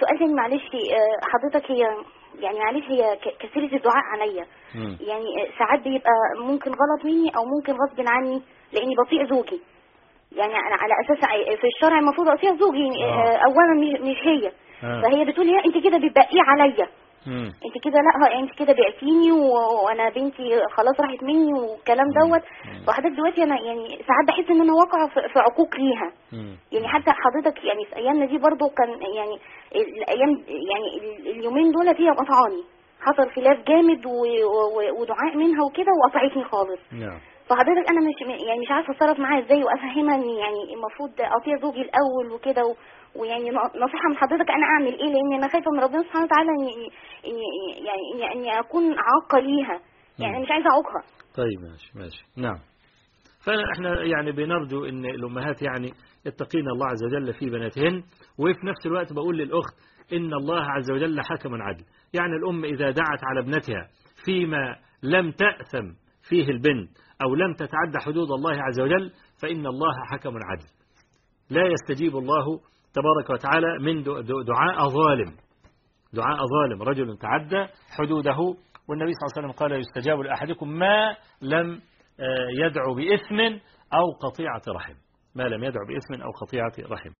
سؤال تاني معلش آه، حضرتك هي يعني معلش هي ك- كثيرة الدعاء عليا مم. يعني آه، ساعات بيبقى ممكن غلط مني او ممكن غصب عني لاني بطيع زوجي يعني انا على اساس ع- في الشرع المفروض اطيع زوجي آه. آه، اولا مش مش هي آه. فهي بتقول لي انت كده بتبقيه عليا مم. انت كده لا ها- انت كده بعتيني و- وانا بنتي خلاص راحت مني والكلام دوت وحضرتك دلوقتي انا يعني ساعات بحس ان انا واقعه في في عقوق ليها مم. يعني حتى حضرتك يعني في ايامنا دي برضو كان يعني الايام يعني ال- اليومين دول هي قطعاني حصل خلاف جامد و- و- ودعاء منها وكده وقطعتني خالص نعم فحضرتك انا مش يعني مش عارفه اتصرف معاها ازاي وافهمها ان يعني المفروض اطيع زوجي الاول وكده و- ويعني ن- نصيحه من حضرتك انا اعمل ايه لان انا خايفه من ربنا سبحانه وتعالى ان ان يعني اني اني اكون عاقه ليها يعني أنا مش عايزه اعوقها طيب ماشي ماشي نعم فاحنا يعني بنرجو ان الامهات يعني يتقين الله عز وجل في بناتهن وفي نفس الوقت بقول للاخت ان الله عز وجل حكم عدل يعني الام اذا دعت على ابنتها فيما لم تاثم فيه البنت او لم تتعدى حدود الله عز وجل فان الله حكم عدل لا يستجيب الله تبارك وتعالى من دعاء ظالم دعاء ظالم رجل تعدى حدوده والنبي صلى الله عليه وسلم قال يستجاب لأحدكم ما لم يدعو بإثم أو قطيعة رحم ما لم يدعو بإثم أو قطيعة رحم